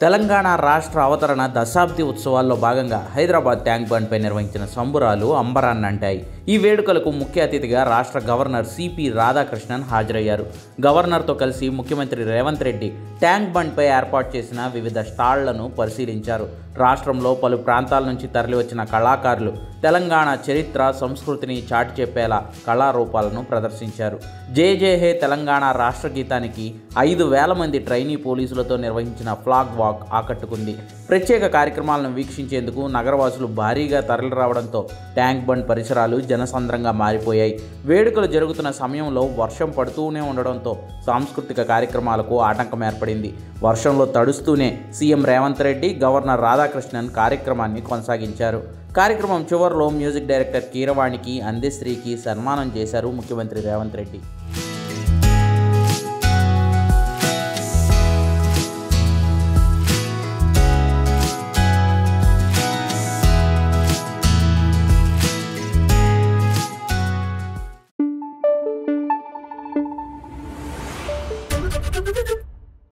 తెలంగాణ రాష్ట్ర అవతరణ దశాబ్ది ఉత్సవాల్లో భాగంగా హైదరాబాద్ ట్యాంక్ బండ్పై నిర్వహించిన సంబురాలు అంబరాన్ని అంటాయి ఈ వేడుకలకు ముఖ్య అతిథిగా రాష్ట్ర గవర్నర్ సిపి రాధాకృష్ణన్ హాజరయ్యారు గవర్నర్తో కలిసి ముఖ్యమంత్రి రేవంత్ రెడ్డి ట్యాంక్ బండ్పై ఏర్పాటు చేసిన వివిధ స్టాళ్లను పరిశీలించారు రాష్ట్రంలో పలు ప్రాంతాల నుంచి తరలివచ్చిన కళాకారులు తెలంగాణ చరిత్ర సంస్కృతిని చాటి చెప్పేలా కళారూపాలను ప్రదర్శించారు జే జే హే తెలంగాణ రాష్ట్ర గీతానికి ఐదు వేల మంది ట్రైనీ పోలీసులతో నిర్వహించిన ఫ్లాగ్ వాక్ ఆకట్టుకుంది ప్రత్యేక కార్యక్రమాలను వీక్షించేందుకు నగరవాసులు భారీగా తరలిరావడంతో ట్యాంక్ బండ్ పరిసరాలు జనసంద్రంగా మారిపోయాయి వేడుకలు జరుగుతున్న సమయంలో వర్షం పడుతూనే ఉండడంతో సాంస్కృతిక కార్యక్రమాలకు ఆటంకం ఏర్పడింది వర్షంలో తడుస్తూనే సీఎం రేవంత్ రెడ్డి గవర్నర్ రాధాకృష్ణన్ కార్యక్రమాన్ని కొనసాగించారు కార్యక్రమం చివరిలో మ్యూజిక్ డైరెక్టర్ కీరవాణికి అందెశ్రీకి సన్మానం చేశారు ముఖ్యమంత్రి రేవంత్ రెడ్డి Thank you.